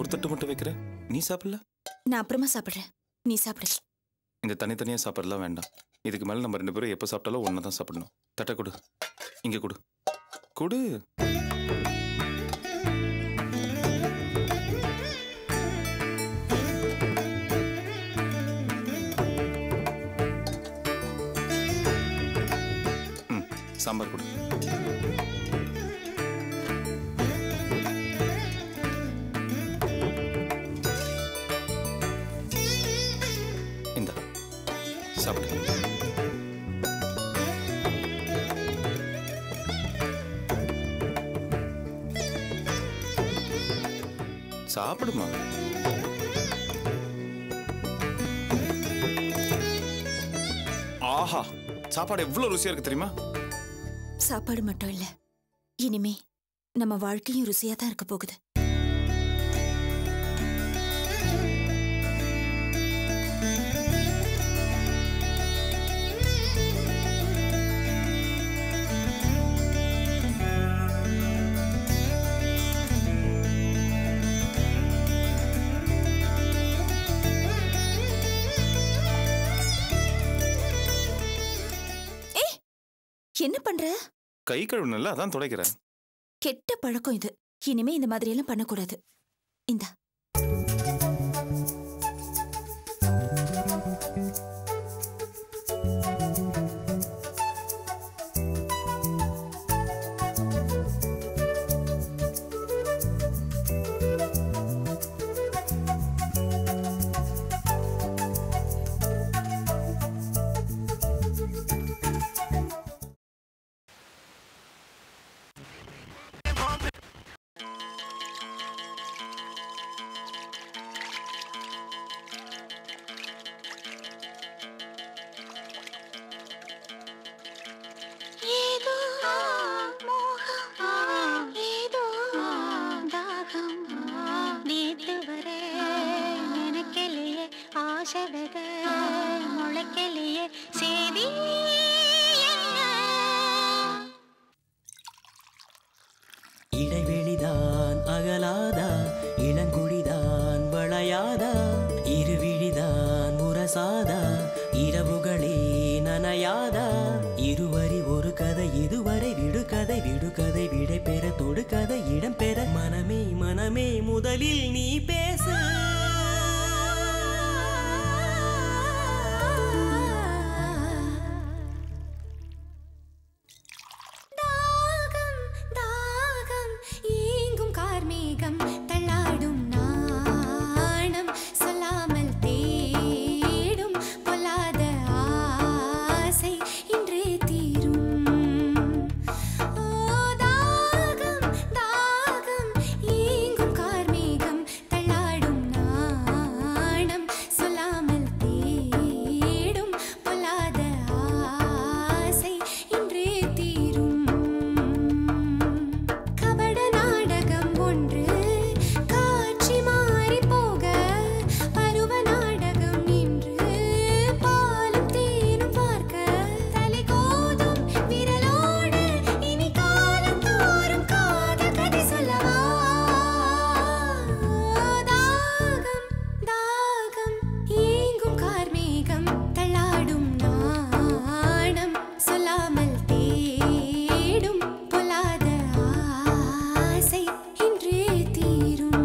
ஒரு தட்டு மட்டும் வைக்கிற நீ சாப்பிடல நான் அப்புறமா சாப்பிடுறேன் நீ சாப்பிடு இந்த தனித்தனியா சாப்பிடலாம் வேண்டாம் இதுக்கு மேல நம்ம ரெண்டு பேரும் எப்போ சாப்பிட்டாலும் ஒன்று தான் சாப்பிடணும் தட்டை கொடு இங்க கொடு கொடு ம் சாம்பார் கொடு இந்த சாப்பிடு சாப்பிடுமா ஆஹா சாப்பாடு எவ்வளவு ருசியா இருக்கு தெரியுமா சாப்பாடு மட்டும் இல்ல இனிமே நம்ம வாழ்க்கையும் ருசியா தான் இருக்க போகுது ஏய், என்ன பண்ற கை கழுவுனல அதான் துடைக்கிறேன் கெட்ட பழக்கம் இது இனிமே இந்த மாதிரி எல்லாம் பண்ணக்கூடாது இந்தா ஏதோ மோகம் ஏதோ தாகம் நேத்து வரை நினைக்கலையே ஆசை வித முளைக்கலையே செய்தி என்ன இடைவெளிதான் அகலாதா இளங்குடிதான் வளையாதா இருவிழிதான் முரசாதா இரவுகளே நனையாதா இருவரி ஒரு கதை இதுவரை விடுகதை விடுகதை விடை பெற தொடுகதை இடம் பெற மனமே மனமே முதலில் நீ பேசு தாகம் தாகம் ஏங்கும் கார்மேகம் தள்ளாடும் நாணம் சொல்லாமல் தேடும் பொல்லாத ஆசை இன்றே தீரும் ஓ தாகம் தாகம் ஏங்கும் கார்மேகம் தள்ளாடும் நாணம் சொல்லாமல் தேடும் பொல்லாத ஆசை இன்றே தீரும் கபட நாடகம் ஒன்று காட்சி மாறி போக பருவ நாடகம் நின்று பாலும் தேனும் பார்க்க தலை கோதும் விரலோடு இனி காலம் தோறும் காதல் கதை சொல்லவா தாகம் தாகம் ஏங்கும் கார்மேகம் தள்ளாடும் நாணம் சொல்லாமல் தேடும் பொல்லாத ஆசை இன்றே தீரும்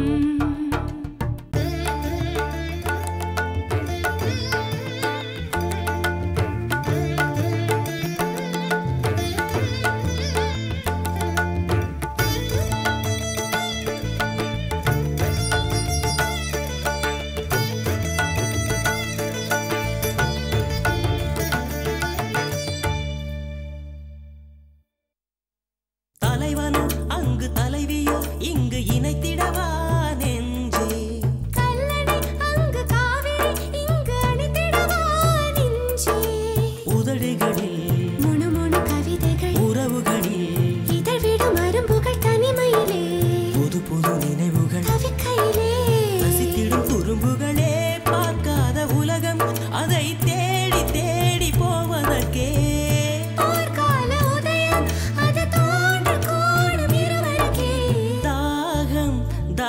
தலைவனோ அங்கு தலைவியோ இங்கு இணைத்திடவா நெஞ்சே கல்லணை அங்கு காவிரி இங்கு அணைத்திடவா நெஞ்சே உதடுகளில் முணு முணு கவிதைகள் உறவுகளில் இதழ்விடும் அரும்புகள் தனிமையிலே புது புது நினைவுகள் தவிக்கையிலே ரசித்திடும் குறும்புகளே பார்க்காத உலகம் அதை தேடி தேடி போவதற்கே போர்க்கால உதயம் அது தோன்று கூடும் இருவருக்கே தாகம்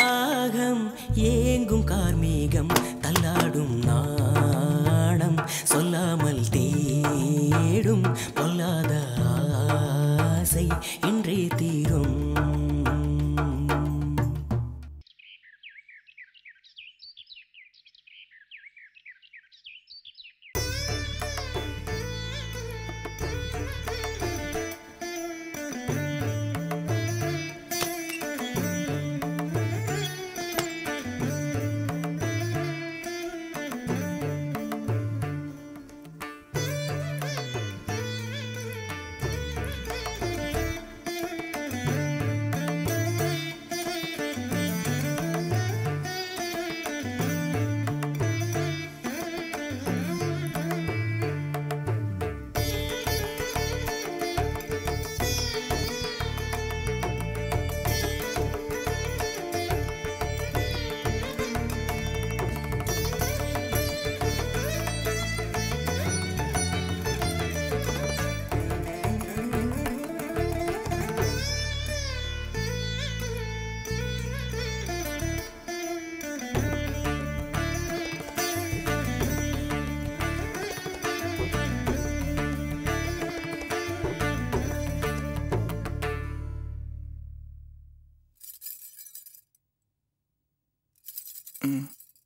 ம்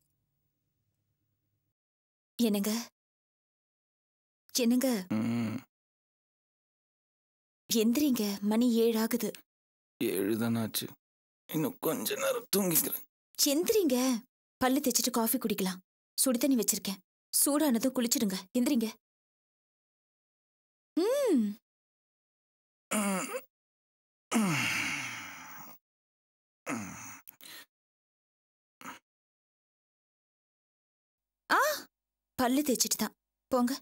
என்னங்க என்னங்க ம் எந்திரிங்க மணி ஏழு ஆகுது ஏழு தானே ஆச்சு இன்னும் கொஞ்ச நேரம் தூங்கிக்கிறேன் எந்திரிங்க பல்லு தேய்ச்சிட்டு காஃபி குடிக்கலாம் சுடு தண்ணி வச்சிருக்கேன் சூடானதும் குளிச்சிடுங்க எந்திரிங்க ம் ம். ம். ம். ஆ பல்லு தேய்ச்சிட்டு தான் போங்க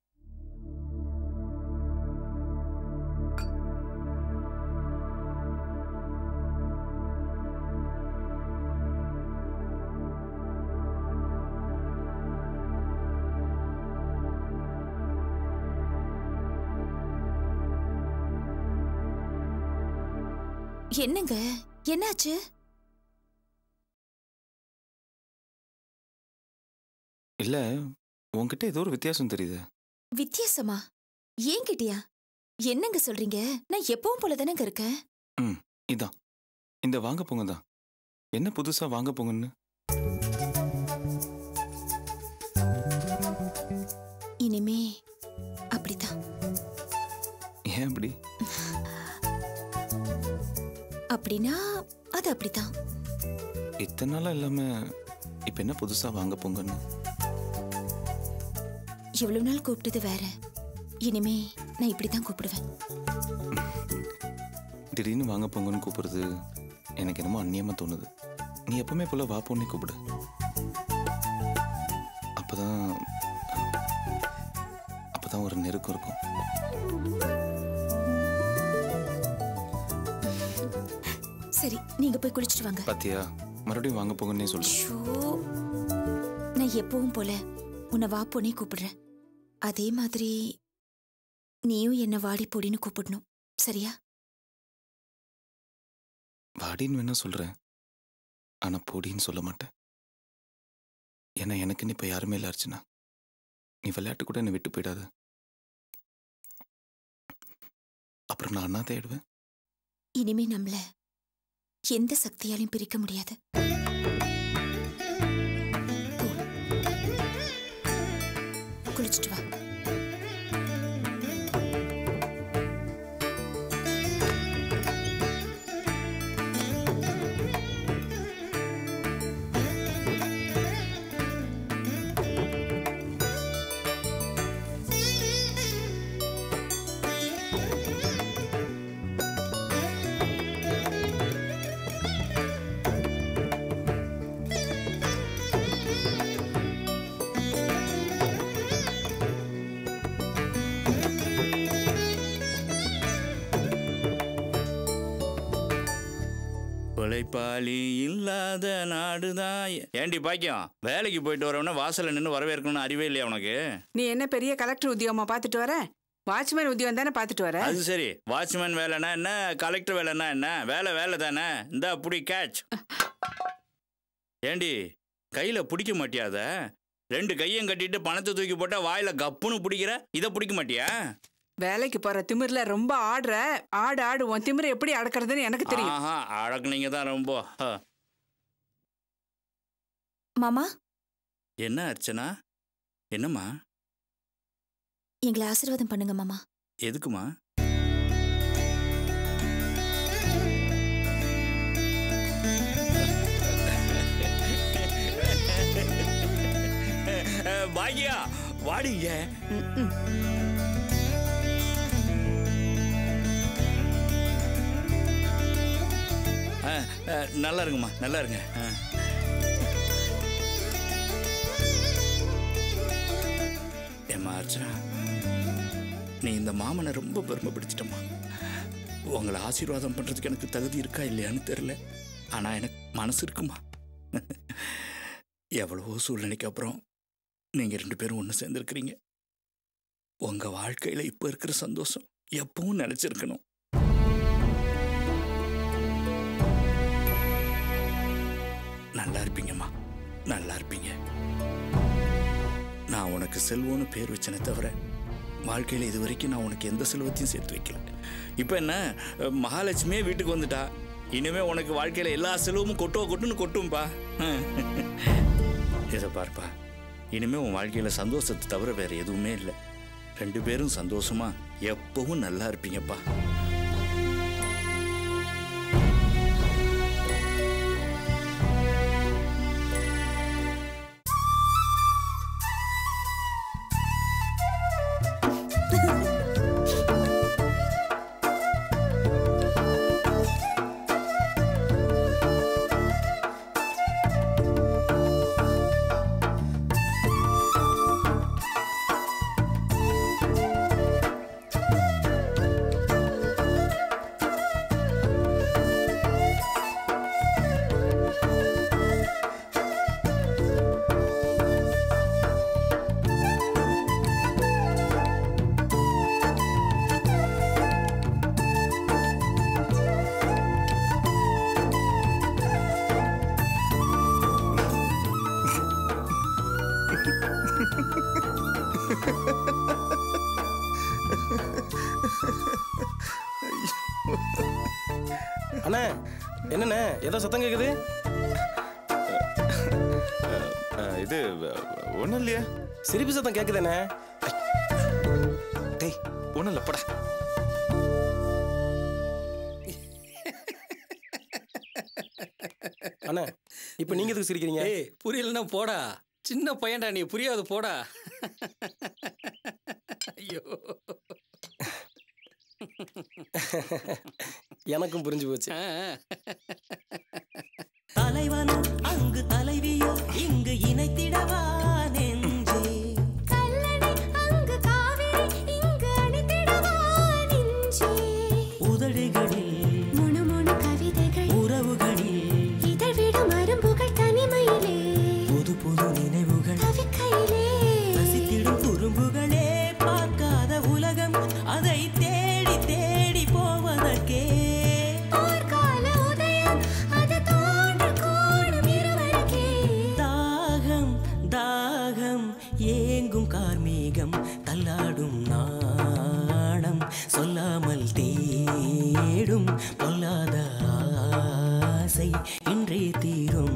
என்னங்க என்னாச்சு இல்ல உன்கிட்ட ஏதோ ஒரு வித்தியாசம் தெரியுது வித்தியாசமா ஏன் கிட்டியா என்னங்க சொல்றீங்க நான் எப்பவும் போல தானங்க இருக்கேன் இதான் இந்த வாங்க போங்க தான் என்ன புதுசா வாங்க போங்கன்னு இனிமே அப்படித்தான் ஏன் அப்படி அப்படின்னா அது அப்படித்தான் இத்தனை நாளா இல்லாம இப்ப என்ன புதுசா வாங்க போங்கன்னு இவ்வளவு நாள் கூப்பிட்டது வேற இனிமே நான் இப்படித்தான் கூப்பிடுவேன் திடீர்னு வாங்க போங்கன்னு கூப்பிடுறது எனக்கு என்னமோ அந்நியமா தோணுது நீ எப்பவுமே போல வா பொண்ணே கூப்பிடு அப்பதான் அப்பதான் ஒரு நெருக்கம் இருக்கும் சரி நீங்க போய் குளிச்சிட்டு வாங்க பாத்தியா மறுபடியும் வாங்க போங்கன்னே சொல்றேன் ஷோ நான் எப்பவும் போல உன்னை வா பொண்ணே கூப்பிடுறேன் அதே மாதிரி நீயும் என்ன வாடி பொடின்னு கூப்பிடணும் சரியா வாடின்னு வேணா சொல்றேன் ஆனா பொடின்னு சொல்ல மாட்டேன் ஏன்னா எனக்குன்னு இப்ப யாருமே இல்ல அர்ச்சனா நீ விளையாட்டு கூட என்னை விட்டு போயிடாத அப்புறம் நான் அண்ணா தேடுவேன் இனிமே நம்மள எந்த சக்தியாலையும் பிரிக்க முடியாது போ. குளிச்சிட்டு வா உழைப்பாளி இல்லாத நாடுதான் ஏண்டி பாக்கியம் வேலைக்கு போயிட்டு வரவன வாசல்ல நின்று வரவேற்கணும்னு அறிவே இல்லையா உனக்கு நீ என்ன பெரிய கலெக்டர் உத்தியோகமா பார்த்துட்டு வர வாட்ச்மேன் உத்தியோகம் தானே பார்த்துட்டு வர அது சரி வாட்ச்மேன் வேலைன்னா என்ன கலெக்டர் வேலைன்னா என்ன வேலை வேலை தானே இந்த புடி கேட்ச் ஏண்டி கையில பிடிக்க மாட்டியாத ரெண்டு கையும் கட்டிட்டு பணத்தை தூக்கி போட்டா வாயில கப்புன்னு பிடிக்கிற இதை பிடிக்க மாட்டியா வேலைக்கு போற திமிர்ல ரொம்ப ஆடுற ஆடு ஆடு உன் திமிர எப்படி அடக்கிறதுன்னு எனக்கு தெரியும் ஆஹா அடக்குனீங்க தான் ரொம்ப ஆ. மாமா என்ன அர்ச்சனா என்னம்மா எங்களை ஆசீர்வாதம் பண்ணுங்க மாமா எதுக்குமா பாக்கியா வாடிங்க ஆ, ஆ, நல்லா இருங்கம்மா நல்லா இருங்க ஆ. ஏம்மா அர்ச்சனா நீ இந்த மாமனை ரொம்ப பெருமைப்படுத்திட்டம்மா உங்களை ஆசீர்வாதம் பண்ணுறதுக்கு எனக்கு தகுதி இருக்கா இல்லையான்னு தெரில ஆனால் எனக்கு மனசு இருக்குமா எவ்வளவோ சூழ்நிலைக்கு அப்புறம் நீங்கள் ரெண்டு பேரும் ஒன்று சேர்ந்துருக்கிறீங்க உங்கள் வாழ்க்கையில் இப்போ இருக்கிற சந்தோஷம் எப்பவும் நினச்சிருக்கணும் நல்லா இருப்பீங்கம்மா நல்லா இருப்பீங்க நான் உனக்கு செல்வம்னு பேர் வச்சனே தவிர வாழ்க்கையில் இது வரைக்கும் நான் உனக்கு எந்த செல்வத்தையும் சேர்த்து வைக்கல இப்போ என்ன அஹ், மகாலட்சுமியே வீட்டுக்கு வந்துட்டா இனிமே உனக்கு வாழ்க்கையில எல்லா செலவும் கொட்டோ கொட்டுன்னு கொட்டும்பா இதை பார்ப்பா இனிமே உன் வாழ்க்கையில சந்தோஷத்தை தவிர வேற எதுவுமே இல்லை ரெண்டு பேரும் சந்தோஷமா எப்பவும் நல்லா இருப்பீங்கப்பா அண்ணே என்னண்ணே ஏதோ சத்தம் கேக்குது அஹ், இது ஒன்றும் இல்லையா சிரிப்பு சத்தம் கேக்குதானே டேய் ஒன்றும் இல்லை படா அண்ணே இப்போ நீங்க எதுக்கு சிரிக்கிறீங்க ஏய் புரியலன்னா போடா சின்ன பையன்டா நீ புரியாது போடா ஐயோ எனக்கும் புரிஞ்சு போச்சு ஆ, ஆ. தலைவனும் அங்கு தலைவியோ இங்கு இணைத்திடவா நெஞ்சே கல்லணை அங்கு காவிரி இங்கு அணைத்திடவா நெஞ்சே உதடுகளில் முணு முணு கவிதைகள் உறவுகளில் இதழ் விடும் அரும்புகள் தனிமையிலே புது புது நினைவுகள் தவிக்கையிலே ரசித்திடும் குறும்புகளே பார்க்காத உலகம் அதை தேடி தேடி போவதற்கே போர்க்கால உதயம் அது தோன்று கூடும் இருவருக்கே தாகம் தாகம் ஏங்கும் கார்மேகம் தள்ளாடும் நாணம் சொல்லாமல் தேடும் பொல்லாத ஆசை இன்றே தீரும்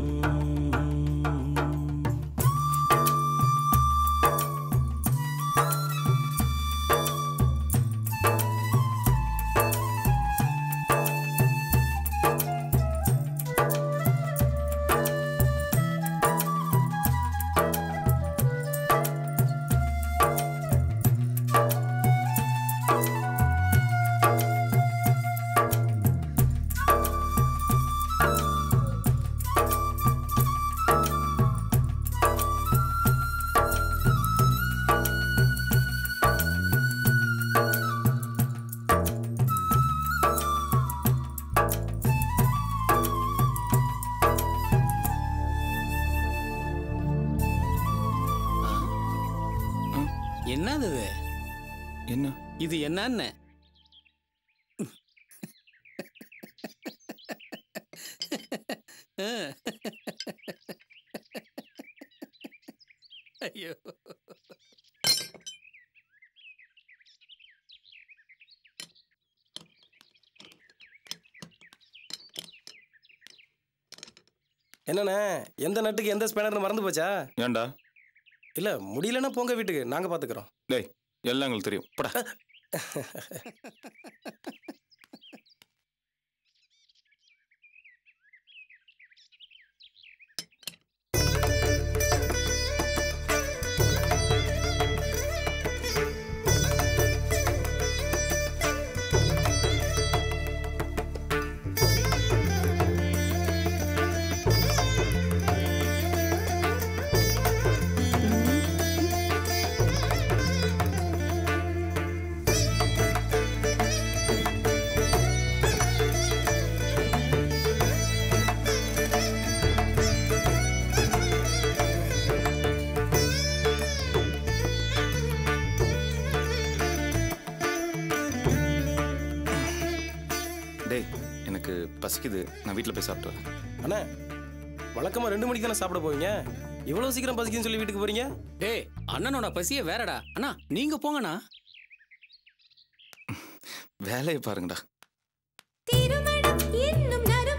என்னது இது என்ன இது என்னன்னு ஐயோ என்னண்ணே எந்த நட்டுக்கு எந்த ஸ்பேனர்னு மறந்து போச்சா ஏன்டா இல்ல முடியலன்னா போங்க வீட்டுக்கு நாங்க பாத்துக்கிறோம் டேய் எல்லாம் எங்களுக்கு தெரியும் படா டேய் எனக்கு பசிக்குது நான் வீட்டில் போய் சாப்பிட்டு வரேன் அண்ணா வழக்கமா ரெண்டு மணிக்கு தானே சாப்பிட போவீங்க இவ்வளவு சீக்கிரம் பசிக்குன்னு சொல்லி வீட்டுக்கு போறீங்க டேய் அண்ணனோட பசிய வேறடா அண்ணா நீங்க போங்கண்ணா வேலையை பாருங்கடா திருமணம் என்னும் நறுமணம்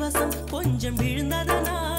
கைவசம் கொஞ்சம் விழுந்ததனால்